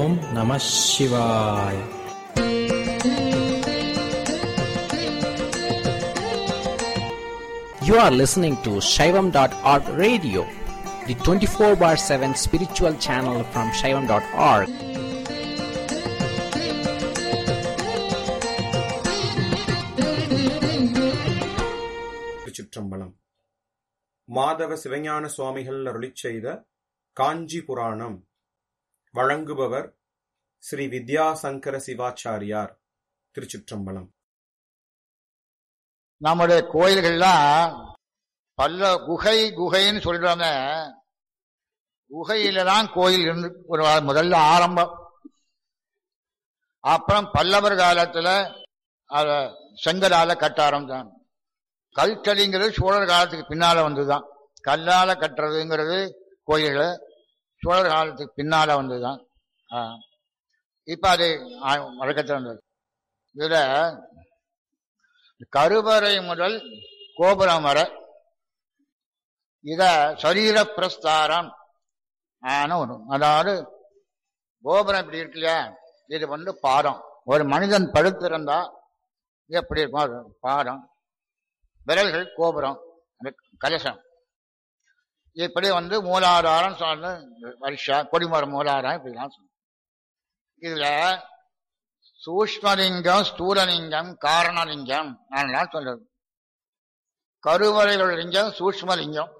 ஓம் நம சிவாய் You are listening to Shaivam.org radio, the 24 bar 7 spiritual channel from Shaivam.org. திருச்சிற்றம்பலம் மாதவ சிவஞான சுவாமிகள் அருளிச் செய்த காஞ்சி புராணம் வழங்குபவர் ஸ்ரீ வித்யாசங்கர சிவாச்சாரியார் திருச்சிற்றம்பலம் நம்முடைய கோயில்கள்லாம் பல்ல குகை குகைன்னு சொல்றாங்க குகையில தான் கோயில் இருந்து ஒரு முதல்ல ஆரம்பம் அப்புறம் பல்லவர் காலத்துல அத செங்கலால கட்ட ஆரம்பிச்சாங்க கல்தடிங்கிறது சோழர் காலத்துக்கு பின்னால வந்துதான் கல்லால கட்டுறதுங்கிறது கோயில்கள் சோழர் காலத்துக்கு பின்னால வந்துதான் ஆ. இப்ப அது வழக்கத்தில் வந்தது இதுல கருவறை முதல் கோபுரம் வரை இத சரீர பிரஸ்தாரம் ஆன ஒண்ணு அதாவது கோபுரம் இப்படி இருக்கு இல்லையா இது வந்து பாதம் ஒரு மனிதன் படுத்திருந்தா எப்படி இருக்கும் அது பாதம் விரல்கள் கோபுரம் அந்த கலசம் இப்படி வந்து மூலாதாரம் சொன்ன வருஷா கொடிமரம் மூலாதாரம் இப்படிலாம் சொன்ன இதுல சூஷ்மலிங்கம் ஸ்தூலலிங்கம் காரணலிங்கம் நான் சொல்றது கருவறைகள் லிங்கம் சூஷ்மலிங்கம்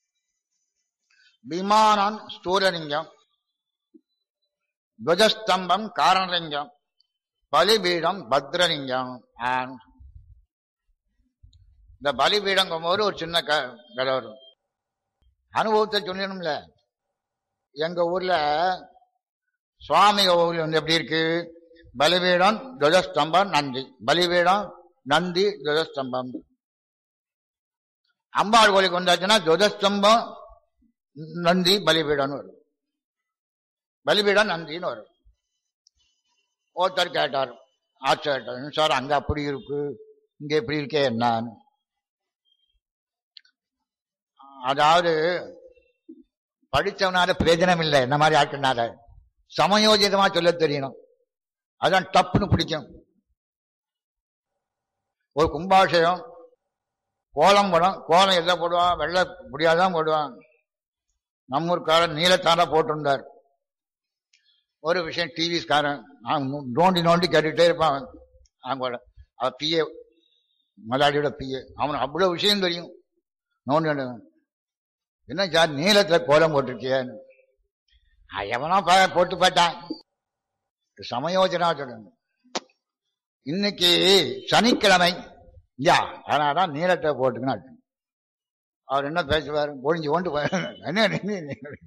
விமானம் ஸ்தூலலிங்கம் துவஜஸ்தம்பம் காரணலிங்கம் பலிபீடம் பத்ரலிங்கம் ஆன். இந்த பலிபீடங்கும் போது ஒரு சின்ன க கதை வரும் அனுபவத்தை சொல்லணும்ல எங்க ஊர்ல சுவாமி கோவில் வந்து எப்படி இருக்கு பலிபீடம் துவஜஸ்தம்பம் நந்தி பலிபீடம் நந்தி துவஜஸ்தம்பம் அம்பாள் கோயிலுக்கு வந்தாச்சுன்னா துவஜஸ்தம்பம் நந்தி பலிபீடம்னு வரும் பலிபீடம் நந்தின்னு வரும் ஒருத்தர் கேட்டார் ஆச்சரியம் சார் அங்க அப்படி இருக்கு இங்க எப்படி இருக்கே என்னன்னு அதாவது படிச்சவனால பிரயோஜனம் இல்லை என்ன மாதிரி ஆட்கள்னால சமயோஜிதமா சொல்ல தெரியணும் அதான் டப்புன்னு பிடிக்கும் ஒரு கும்பாஷயம் கோலம் படம் கோலம் எல்லாம் போடுவான் வெள்ளை முடியாதான் போடுவான் நம்ம ஊருக்காரன் நீலத்தாண்டா போட்டிருந்தார் ஒரு விஷயம் டிவிஸ்காரன் நோண்டி நோண்டி கேட்டுக்கிட்டே இருப்பான் அவங்க அவ பிஏ மலாடியோட பிஏ அவனுக்கு அவ்வளவு விஷயம் தெரியும் நோண்டி நோண்டி என்ன சார் நீளத்துல கோலம் போட்டிருக்கியான்னு நான் எவனோ பா- போட்டு போட்டான் சமயோஜனா சொல்லணும் இன்னைக்கு சனிக்கிழமை யா அதனாலதான் நீளத்தை போட்டுக்கணும் அவர் என்ன பேசுவார் ஒழிஞ்சு கொண்டு போய் என்ன நீ- நீ-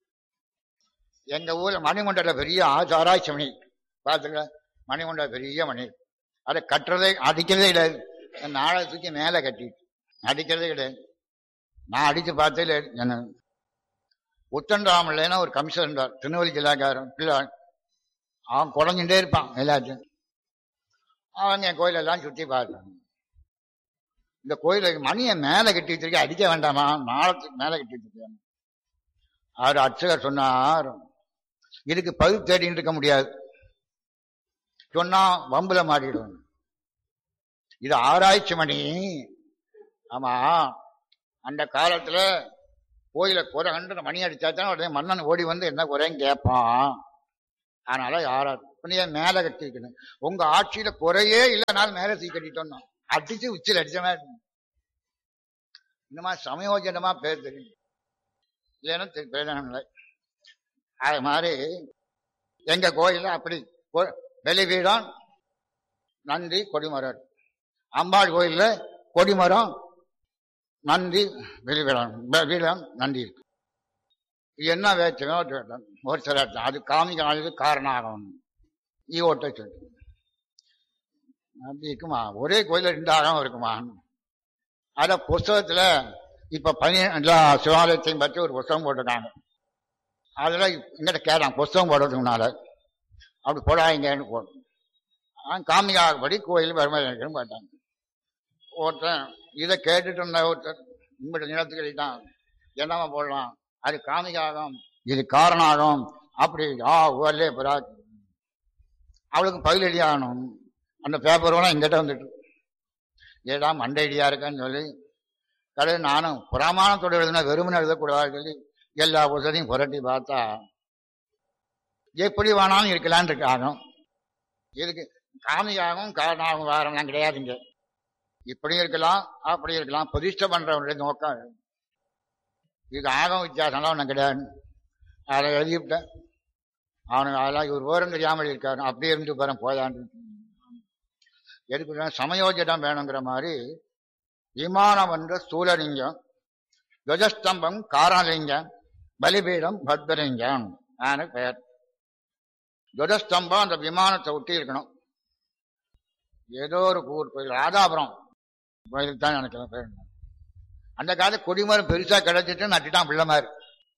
எங்க ஊர்ல மணிமண்டல பெரிய ஆச்சாராய்ச்சி மணி பாத்துங்க மணிமண்டல பெரிய மணி அதை கட்டுறதே அடிக்கிறதே கிடையாது நாளை தூக்கி மேல கட்டிட்டு அடிக்கிறதே கிடையாது நான் அடிச்சு பார்த்தே இல்லை என்ன உத்தன்ராமல்லைன்னா ஒரு கமிஷனர் இருந்தார் திருநெல்வேலி ஜில்லாக்காரன் பிள்ளை அவன் குறைஞ்சுட்டே இருப்பான் எல்லாத்தையும் அவங்க என் கோயிலெல்லாம் சுத்தி பார்த்தாங்க இந்த கோயிலுக்கு மணியை மேல கட்டி வச்சிருக்க அடிக்க வேண்டாமா நாளத்துக்கு மேல கட்டி வச்சிருக்கேன் அவர் அர்ச்சகர் சொன்னார் இதுக்கு பகுதி தேடிட்டு இருக்க முடியாது சொன்னா வம்புல மாறிடும் இது ஆராய்ச்சி மணி ஆமா அந்த காலத்துல கோயில குறை கண்டு மணி அடிச்சாதான் உடனே மன்னன் ஓடி வந்து என்ன குறைன்னு கேட்பான் அதனால யாரா இப்ப நீ ஏன் மேல கட்டி வைக்கணும் உங்க ஆட்சியில குறையே இல்லைனாலும் மேல தூக்கி கட்டிட்டோம் அடிச்சு உச்சியில் அடிச்ச மாதிரி இருக்கும். இந்த மாதிரி சமயோஜனமா பேர் தெரியும் இல்லைன்னா தெரி- பிரயோஜனம் இல்லை அது மாதிரி எங்க கோயில்ல அப்படி கொ- வெளிவீடம் நந்தி கொடிமரம் அம்பாள் கோயில்ல கொடிமரம் நந்தி வெளிவீடம் வீடம் நந்தி இருக்கு இது என்ன வேற்றுமையோ கேட்டேன். ஒரு சில இடத்துல. அது காமிக்கானது காரணம் ஆகும் ஈவோட்டை சொல்லி அப்படி இருக்குமா ஒரே கோயில்ல ரெண்டு ஆகம் இருக்குமா அத புஸ்தகத்துல இப்ப பனி எல்லா சிவாலயத்தையும் பற்றி ஒரு புஸ்தகம் போட்டிருக்காங்க அதுல எங்கிட்ட கேட்டான் புஸ்தகம் போடுறதுக்கு முன்னால அப்படி போடாதீங்கன்னு போடும் அவன் காமிகாபடி கோயில் வருமானம் பார்த்தாங்க ஒருத்தன் இதை கேட்டுட்டு இருந்த ஒருத்தர் உங்கள்கிட்ட நிலத்துக்கு தான் என்னவா போடலாம் அது காமிகாகம் இது காரணாகம் அப்படி ஆ ஓலே புறா அவளுக்கு பதிலடி ஆகணும் அந்த பேப்பர்லாம் எங்கிட்ட வந்துட்டு ஏடா மண்டைடியா இருக்கான்னு சொல்லி கடையில் நானும் புறாமானத்தோட எழுதுனா வெறுமனை எழுதக்கூடாதுன்னு சொல்லி எல்லா புத்தகையும் புரட்டி பார்த்தா எப்படி வேணாலும் இருக்கலான்னு இருக்கு ஆகும் இதுக்கு காமியாகவும் காரணமாகவும் வாரம்லாம் கிடையாதுங்க இப்படியும் இருக்கலாம் அப்படி இருக்கலாம் பிரதிஷ்டை பண்றவனுடைய நோக்கம் இது ஆகம் வித்தியாசம்லாம் ஒன்றும் கிடையாது அதை எழுதிவிட்டேன் அவனுக்கு அதெல்லாம் இவர் விவரம் தெரியாமல் இருக்காரு அப்படியே இருந்து போறேன் போயான்னு எதுக்கு சமயோஜிடம் வேணுங்கிற மாதிரி விமானம் என்ற ஸ்தூலலிங்கம் துவஜஸ்தம்பம் காரணலிங்கம் பலிபீடம் பத்ரலிங்கம் ஆன பெயர் துவஜஸ்தம்பம் அந்த விமானத்தை ஒட்டி இருக்கணும் ஏதோ ஒரு ஊர் கோயில் ராதாபுரம் கோயிலுக்கு தான் நினைக்கிறேன் பேர் அந்த காலத்து கொடிமரம் பெருசா கிடைச்சிட்டு நட்டுட்டான் பிள்ளை மாதிரி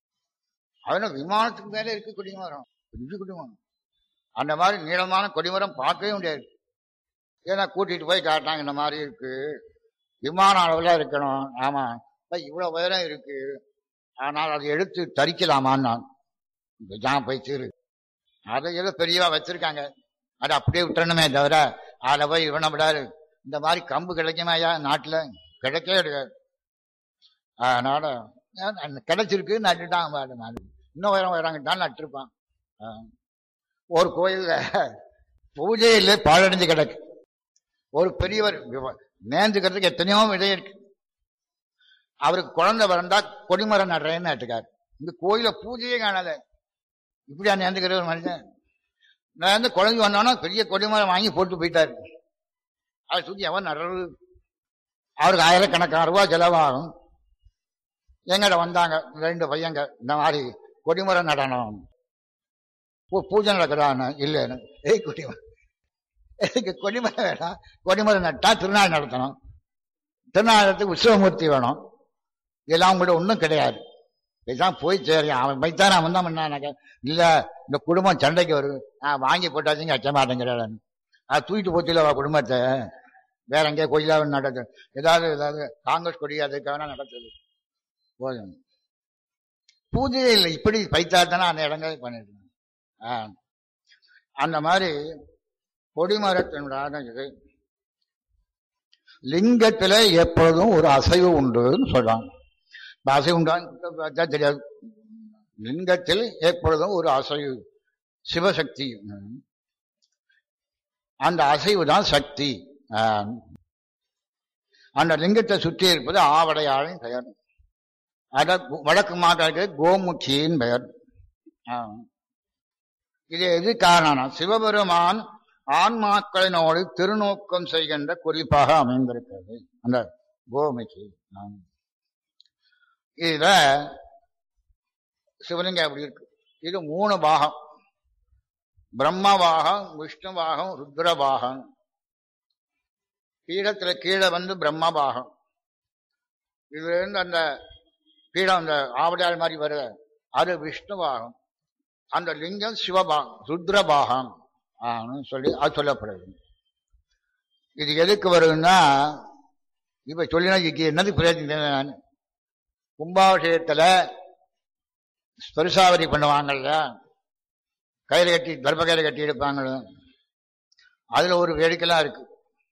அவன விமானத்துக்கு மேல இருக்கு கொடிமரம் பெரிய கொடிமரம் அந்த மாதிரி நீளமான கொடிமரம் பார்க்கவே முடியாது ஏன்னா கூட்டிட்டு போய் காட்டாங்க இந்த மாதிரி இருக்கு விமான அளவுல இருக்கணும் ஆமா இவ்வளவு உயரம் இருக்கு ஆனால் அதை எடுத்து தரிக்கலாமான்னு நான் இதான் போய் தீரு அதை ஏதோ பெரியவா வச்சிருக்காங்க அதை அப்படியே விட்டுறணுமே தவிர அதில் போய் இவனை விடாது இந்த மாதிரி கம்பு கிடைக்குமா ஐயா நாட்டில் கிடைக்கவே கிடையாது அதனால கிடைச்சிருக்கு நட்டுட்டான் பாரு நான் இன்னும் உயரம் உயரங்கிட்டான் நட்டுருப்பான் ஒரு கோயில்ல பூஜையில் பாழடைஞ்சு கிடக்கு ஒரு பெரியவர் நேர்ந்துக்கிறதுக்கு எத்தனையோ விதை இருக்கு அவருக்கு குழந்தை பிறந்தா கொடிமரம் நடுறேன்னு நட்டுக்காரு இந்த கோயில பூஜையே காணாத இப்படியா நேர்ந்துக்கிற ஒரு மனுஷன் நான் வந்து குழந்தை வந்தானோ பெரிய கொடிமரம் வாங்கி போட்டு போயிட்டாரு அதை சுற்றி எவன் நடுறது அவருக்கு ஆயிரக்கணக்கான ரூபாய் செலவாகும் எங்கிட்ட வந்தாங்க ரெண்டு பையங்க இந்த மாதிரி கொடிமரம் நடனம் பூஜை நடக்கிறான்னு இல்லைன்னு ஏய் கொடிமரம் எனக்கு கொடிமரம் வேணாம் கொடிமரம் நட்டா திருநாள் நடத்தணும் திருநாளத்துக்கு உற்சவமூர்த்தி வேணும் இதெல்லாம் உங்கள்ட்ட ஒன்றும் கிடையாது இதான் போய் சரி அவன் வைத்தானே அவன் தான் பண்ணானாக்க இல்லை இந்த குடும்பம் சண்டைக்கு வருது நான் வாங்கி போட்டாச்சுங்க அச்ச மாட்டேங்கிறான் அது தூக்கிட்டு போச்சுல அவ குடும்பத்தை வேற எங்கேயா கோயிலாக நடக்குது ஏதாவது ஏதாவது காங்கிரஸ் கொடி அதுக்காக நடக்குது போதும் பூஜை இல்லை இப்படி பைத்தாத்தானே அந்த இடங்கள் பண்ணிட்டு அந்த மாதிரி கொடிமரத்தினுடைய இது லிங்கத்துல எப்பொழுதும் ஒரு அசைவு உண்டுன்னு சொல்றாங்க அசைவு உண்டான்னு தெரியாது லிங்கத்தில் எப்பொழுதும் ஒரு அசைவு சிவசக்தி அந்த அசைவு தான் சக்தி அந்த லிங்கத்தை சுற்றி இருப்பது ஆவடையாளின் பெயர் அத வடக்கு மாட்டாக்கு கோமுக்கியின் பெயர் இது எது காரணம் சிவபெருமான் ஆன்மாக்களினோடு திருநோக்கம் செய்கின்ற குறிப்பாக அமைந்திருக்கிறது அந்த கோமுகி இதுல சிவலிங்கம் எப்படி இருக்கு இது மூணு பாகம் பிரம்ம பாகம் விஷ்ணு பாகம் ருத்ர பாகம் பீடத்துல கீழே வந்து பிரம்ம பாகம் இதுல இருந்து அந்த பீடம் அந்த ஆவடையாள் மாதிரி வருது அது விஷ்ணு பாகம் அந்த லிங்கம் சிவபாகம் ருத்ர பாகம் சொல்லி அது சொல்லப்படுது இது எதுக்கு வருதுன்னா இப்ப சொல்லினா என்னது பிரயோஜனம் கும்பாபிஷேகத்துல ஸ்பரிசாவதி பண்ணுவாங்கல்ல கயிறு கட்டி கர்ப்ப கயிறு கட்டி எடுப்பாங்கல்ல அதுல ஒரு வேடிக்கைலாம் இருக்கு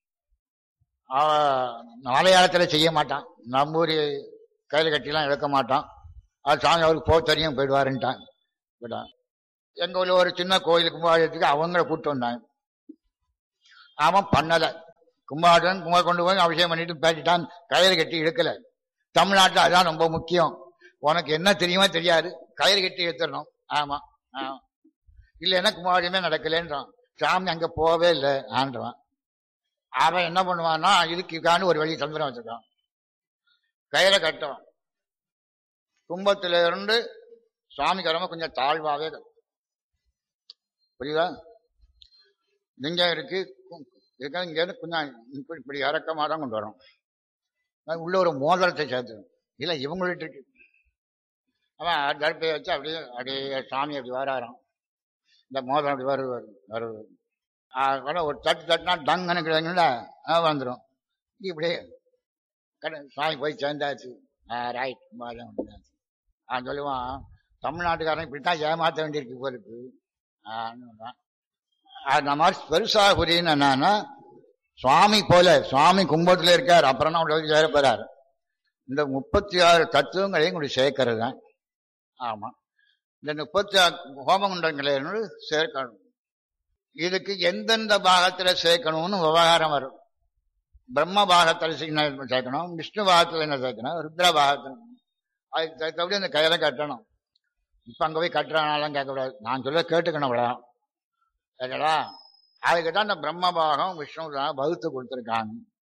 மலையாளத்துல செய்ய மாட்டான் நம்பூரி கயிறு கட்டிலாம் எடுக்க மாட்டான் அது சாமி அவருக்கு போக தெரியும் போயிடுவாருன்ட்டான் போயிட்டான் எங்க ஊர்ல ஒரு சின்ன கோயில் கும்பாபிஷேகத்துக்கு அவங்கள கூப்பிட்டு வந்தாங்க அவன் பண்ணல கும்பாபிஷேகம் கும்பா கொண்டு போய் அபிஷேகம் பண்ணிட்டு பேசிட்டான் கயிறு கட்டி எடுக்கல தமிழ்நாட்டில் அதான் ரொம்ப முக்கியம் உனக்கு என்ன தெரியுமா தெரியாது கயிறு கட்டி எடுத்துடணும் ஆமா ஆமா இல்லைன்னா கும்பாபிஷேகமே நடக்கலன்றான் சாமி அங்க போகவே இல்லை ஆண்டுவான் அவன் என்ன பண்ணுவான்னா இதுக்காண்டு ஒரு வழி தந்திரம் வச்சிருக்கான் கயிறை கட்டும் கும்பத்துல இருந்து சுவாமி கடமை கொஞ்சம் தாழ்வாவே புரியுதா லிங்கம் இருக்கு இருக்கா இங்க இருந்து கொஞ்சம் இப்படி இப்படி இறக்கமா தான் கொண்டு வரும் உள்ள ஒரு மோதிரத்தை சேர்த்து இல்ல இவங்கள்ட்ட இருக்கு அவன் கர்ப்பையை வச்சு அப்படியே அப்படியே சாமி அப்படி வராராம் இந்த மோதிரம் அப்படி வருவார் வருவார் ஒரு தட்டு தட்டுனா டங்குன்னு கிடையாதுங்களா வந்துடும் இப்படியே கடை சாமி போய் சேர்ந்தாச்சு ரைட் மோதிரம் ஆ சொல்லுவான் தமிழ்நாட்டுக்காரன் இப்படித்தான் ஏமாத்த வேண்டியிருக்கு போல இருக்கு ஆன்னு அந்த மாதிரி பெருசாக புரியுன்னு என்னன்னா சுவாமி போல சுவாமி கும்பத்துல இருக்கார் அப்புறம் தான் உள்ள சேர போறாரு இந்த முப்பத்தி ஆறு தத்துவங்களையும் கூட சேர்க்கறது தான் ஆமா இந்த முப்பத்தி ஆறு ஹோமகுண்டங்களை சேர்க்கணும் இதுக்கு எந்தெந்த பாகத்துல சேர்க்கணும்னு விவகாரம் வரும் பிரம்ம பாகத்தில் என்ன சேர்க்கணும் விஷ்ணு பாகத்தில் என்ன சேர்க்கணும் ருத்ர பாகத்தில் அதுக்கு தகுந்தபடி அந்த கையில கட்டணும் இப்ப அங்க போய் கட்டுறானாலும் கேட்கக்கூடாது நான் சொல்ல கேட்டுக்கணும் அவ்வளோ சரிங்களா அதுக்கு தான் இந்த பிரம்ம பாகம் விஷ்ணு பாகம் வகுத்து கொடுத்துருக்காங்க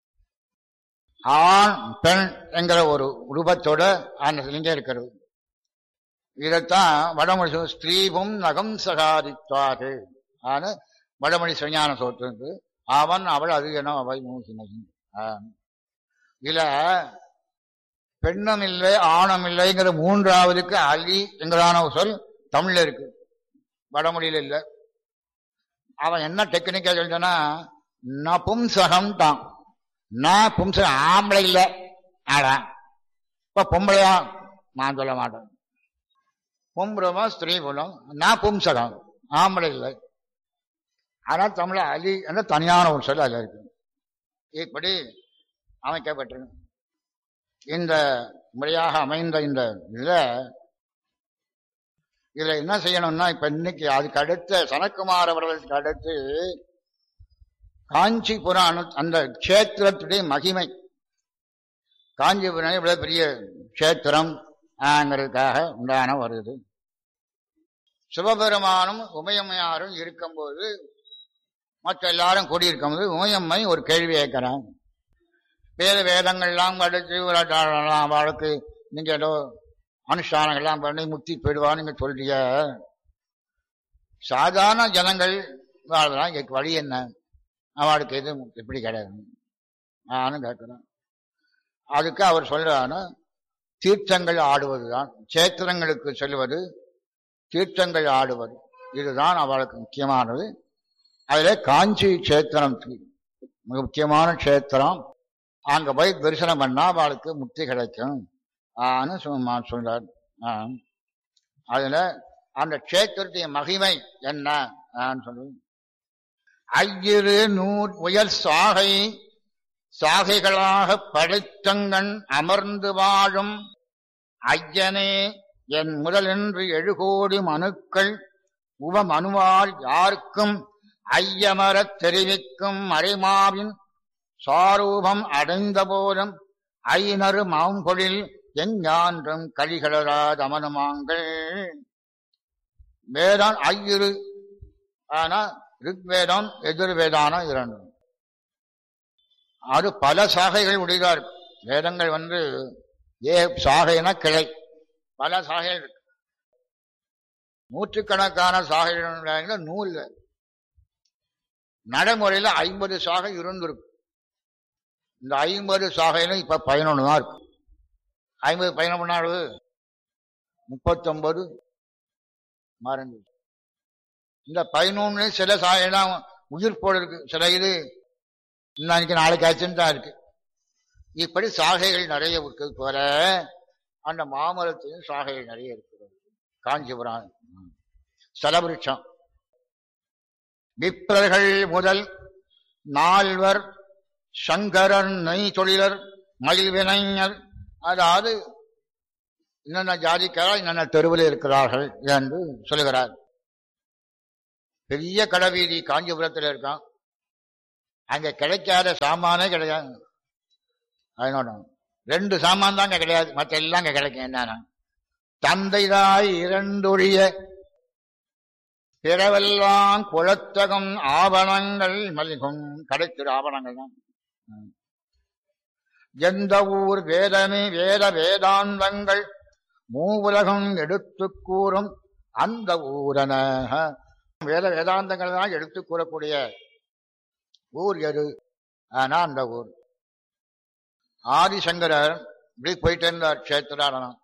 ஆண் பெண் என்கிற ஒரு ரூபத்தோட அந்த லிங்கம் இருக்கிறது இதைத்தான் வடமொழி சொல்லும், ஸ்திரீபும் நகம் சகாதித்வாது ஆன வடமொழி சிவஞான சோற்று அவன் அவள் அது என அவை மூசினகி இதுல பெண்ணும் இல்லை ஆணும் இல்லைங்கிற மூன்றாவதுக்கு அலி என்கிறான ஒரு சொல் தமிழ்ல இருக்கு வடமொழியில இல்ல அவன் என்ன டெக்னிக்கா சொல்லிட்டானா நபும்சகம் தான் நான் பும்சகம் ஆம்பளை இல்ல ஆடா இப்ப பொம்பளையா நான் சொல்ல மாட்டேன் பொம்பளமா ஸ்திரீ குலம் நான் பும்சகம் ஆம்பளை இல்லை ஆனால் தமிழ அலி என்ற தனியான ஒரு சொல் அதில் இருக்கு இப்படி அமைக்கப்பட்டிருக்கு இந்த முறையாக அமைந்த இந்த இதுல இதுல என்ன செய்யணும்னா இப்ப இன்னைக்கு அதுக்கு அடுத்த சனக்குமார் அவர்களுக்கு அடுத்து காஞ்சிபுரம் அனு அந்த கஷேத்திரத்துடைய மகிமை காஞ்சிபுரம் இவ்வளவு பெரிய கஷேத்திரம் ஆங்கிறதுக்காக உண்டான வருது சிவபெருமானும் உமையம்மையாரும் இருக்கும்போது மற்ற எல்லாரும் கூடியிருக்கும்போது உமையம்மை ஒரு கேள்வி கேட்கிறான் வேத வேதங்கள்லாம் படிச்சு விளையாடலாம் அவளுக்கு நீங்க ஏதோ அனுஷ்டானங்கள்லாம் பண்ணி முக்தி போயிடுவான்னு நீங்க சொல்றீங்க சாதாரண ஜனங்கள் வாழலாம் இங்க வழி என்ன அவளுக்கு எது எப்படி கிடையாது நானும் கேட்கிறேன் அதுக்கு அவர் சொல்றாரு தீர்த்தங்கள் ஆடுவதுதான் சேத்திரங்களுக்கு செல்வது தீர்த்தங்கள் ஆடுவது இதுதான் அவளுக்கு முக்கியமானது அதுல காஞ்சி கஷேத்திரம் மிக முக்கியமான கஷேத்திரம் அங்க போய் தரிசனம் பண்ணா அவளுக்கு முக்தி கிடைக்கும் ஆன்னு சும்மா சொல்றார் ஆ. அதுல அந்த கஷேத்திரத்துடைய மகிமை என்ன ஆன்னு சொல்லு ஐயிரு நூற் உயர் சாகை சாகைகளாக படைத்தங்கண் அமர்ந்து வாழும் ஐயனே என் முதலென்று எழுகோடி மனுக்கள் உவ மனுவால் யாருக்கும் ஐயமரத் தெரிவிக்கும் மறைமாவின் சாரூபம் அடைந்த போதும் ஐநறு மாம்பொழில் எஞ்ஞான்றும் கலிகளராத அமனுமாங்கள் வேதான் ஐயிரு ஆனா ரிக்வேதம் எதிர்வேதானம் இரண்டு அது பல சாகைகள் உடையதார் வேதங்கள் வந்து ஏ சாகைனா கிளை பல சாகைகள் இருக்கு நூற்றுக்கணக்கான சாகைகள் நூல்ல நடைமுறையில ஐம்பது சாகை இருந்திருக்கு இந்த ஐம்பது சாகையில இப்ப பதினொன்று தான் இருக்கு ஐம்பது பதினொன்று நாள் முப்பத்தொன்பது மறந்து இந்த பதினொன்று சில சாகைலாம் உயிர் போல இருக்கு சில இது இன்னைக்கு நாளைக்கு ஆச்சுன்னு தான் இருக்கு இப்படி சாகைகள் நிறைய இருக்கிறது போல அந்த மாமரத்திலும் சாகைகள் நிறைய இருக்கிறது காஞ்சிபுரம் ஸ்தலவிருட்சம் விப்ரர்கள் முதல் நால்வர் சங்கரன் நெய் தொழிலர் மகிழ்வினைஞர் அதாவது என்னென்ன ஜாதிக்காரா என்னென்ன தெருவில் இருக்கிறார்கள் என்று சொல்லுகிறார் பெரிய கடைவீதி காஞ்சிபுரத்தில் இருக்கான் அங்க கிடைக்காத சாமானே கிடையாது அதனோட ரெண்டு சாமான் தான் அங்க கிடையாது மற்ற எல்லாம் அங்க கிடைக்கும் என்னன்னா தந்தைதாய் இரண்டொழிய பிறவெல்லாம் குளத்தகம் ஆவணங்கள் மல்லிகும் கிடைத்திரு ஆவணங்கள் தான் ம். எந்த ஊர் வேதமே வேத வேதாந்தங்கள் மூவுலகம் எடுத்துக் கூறும் அந்த ஊரன வேத வேதாந்தங்கள் தான் எடுத்துக் கூறக்கூடிய ஊர் எது ஆனா அந்த ஊர் ஆதிசங்கரர் இப்படி போயிட்டு இருந்தார் கஷேத்திராரணம்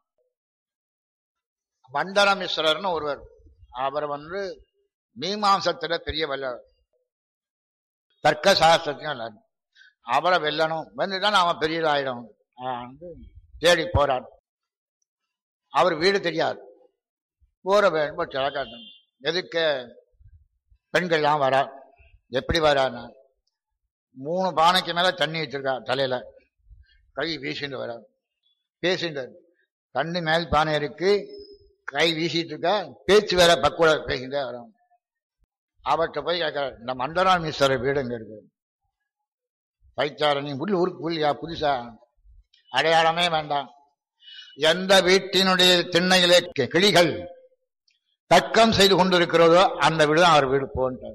மண்டல மிஸ்ரர்னு ஒருவர் அவர் வந்து மீமாம்சத்துல பெரிய வல்லவர் தர்க்க சாஸ்திரத்தையும் வல்லவர். அவரை வெல்லணும் வந்துதான் அவன் பெரியதாயிடும் அவன் வந்து தேடி போறார் அவர் வீடு தெரியாது போற வேணும் சில காட்டணும் எதுக்கு பெண்கள்லாம் வரா எப்படி வரான்னா மூணு பானைக்கு மேல தண்ணி வச்சிருக்கா தலையில கை வீசிட்டு வரா பேசிட்டு தண்ணி மேல் பானை இருக்கு கை வீசிட்டு இருக்கா பேச்சு வேற பக்குவ பேசிட்டே வரோம் அவர்கிட்ட போய் கேட்கிற இந்த மண்டரான் மிஸ்டர் வீடு எங்க இருக்கு பைச்சாரணி புல் ஊருக்கு புல்லியா புதுசா அடையாளமே வேண்டாம் எந்த வீட்டினுடைய திண்ணையிலே கி- கிளிகள் தக்கம் செய்து கொண்டிருக்கிறதோ அந்த வீடு தான் அவர் வீடு போன்றார்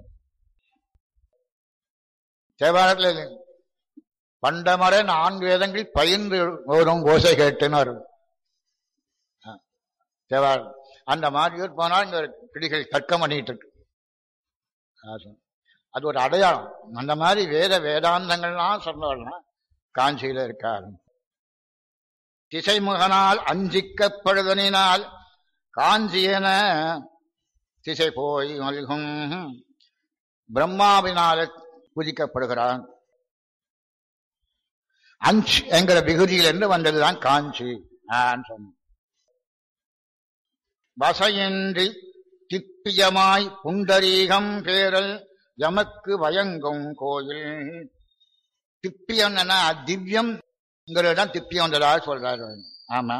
தேவாரத்தில் பண்டமர நான்கு வேதங்கள் பயின்று வரும் கோசை கேட்டுன்னு வரும் ஆ, தேவாரம் அந்த மாதிரி ஊர் போனால் இங்க கிளிகள் தர்க்கம் பண்ணிட்டு இருக்கு ஆ, சொல். அது ஒரு அடையாளம் அந்த மாதிரி வேத வேதாந்தங்கள்லாம் சொன்னவர்கள்லாம் காஞ்சியில இருக்காரு திசைமுகனால் அஞ்சிக்கப்படுதனினால் காஞ்சியன திசை போய் மல்கும் பிரம்மாவினால பூஜிக்கப்படுகிறான் அஞ்ச் என்கிற விகுதியிலிருந்து வந்ததுதான் காஞ்சி ஆன்னு சொன்னோம் வசையின்றி திப்பியமாய் புண்டரீகம் பேரல் எமக்கு வயங்கும் கோயில் திப்பியம் திவ்யம் இதான் திப்பியம் வந்ததா சொல்றாரு ஆமா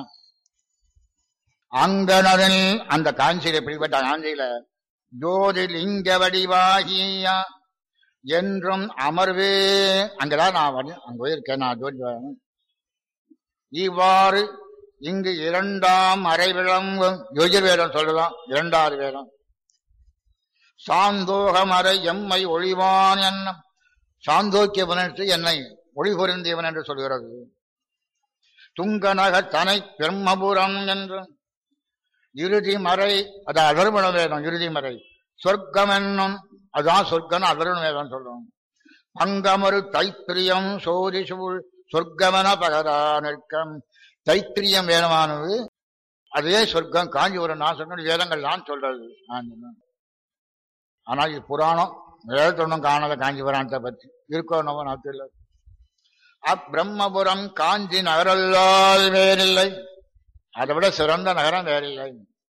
அங்கனரில் அந்த காஞ்சியில எப்படிப்பட்ட காஞ்சியில ஜோதிலிங்க வடிவாகிய என்றும் அமர்வே அங்கதான் நான் வந்து அங்க போயிருக்கேன் நான் ஜோதி வரேன். இவ்வாறு இங்கு இரண்டாம் அரை விளங்கும் யோஜிர்வேதம் சொல்லலாம் இரண்டாவது வேதம் சாந்தோகம் அறை எம்மை ஒளிவான் என்னும் சாந்தோக்கியவன் என்று என்னை ஒளி பொருந்தியவன் என்று சொல்கிறது துங்கநக தனை பிரம்மபுரம் என்று இறுதி மறை அது அதர்மண வேதம் இறுதி மறை சொர்க்கம் என்னும் அதான் சொர்க்கம் அதர்மண வேதம் சொல்லும் அங்கமரு தைத்திரியம் சோதி சூழ் சொர்க்கமென பகரா நிற்கம் தைத்திரியம் வேதமானது அதே சொர்க்கம் காஞ்சிபுரம் நான் சொன்ன வேதங்கள் தான் சொல்றது நான் சொன்னேன். ஆனால் இது புராணம் வேதத்தொன்னும் காணாத காஞ்சிபுராணத்தை பற்றி இருக்கோ நம்ம நான் தெரியல அப்பிரம்மபுரம் காஞ்சி நகரல்லால் வேறில்லை அதை விட சிறந்த நகரம் வேறில்லை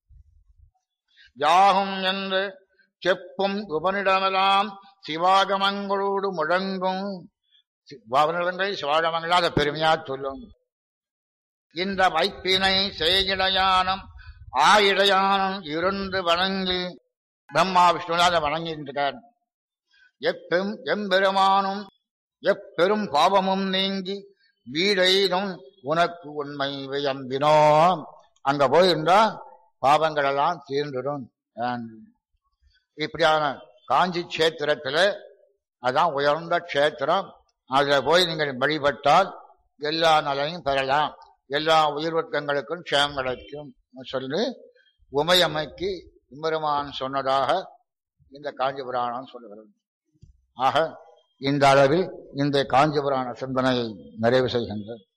யாகும் என்று செப்பும் உபனிடமெல்லாம் சிவாகமங்களோடு முழங்கும் சி- உபநிடங்கள் சிவாகமங்கள் அதை பெருமையா சொல்லும் இந்த வைப்பினை செய்கிடையானம் ஆயிடையானம் இருந்து வணங்கி பிரம்மா விஷ்ணுநாத வணங்கின்றார் எப்பெம் எம்பெருமானும் எப்பெரும் பாவமும் நீங்கி வீடெய்தும் உனக்கு உண்மை வியம்பினோம் அங்க போயிருந்தா பாவங்கள் எல்லாம் தீர்ந்துடும் And இப்படியான காஞ்சி கஷேத்திரத்துல அதான் உயர்ந்த க்ஷேத்திரம் அதுல போய் நீங்கள் வழிபட்டால் எல்லா நலனையும் பெறலாம் எல்லா உயிர் வர்க்கங்களுக்கும் க்ஷேமம் கிடைக்கும் சொல்லி உமையம்மைக்கு எம்பெருமான் சொன்னதாக இந்த காஞ்சி புராணம் சொல்லுகிறது ஆக இந்த அளவில் இந்த காஞ்சி புராண சிந்தனையை நிறைவு செய்கின்றது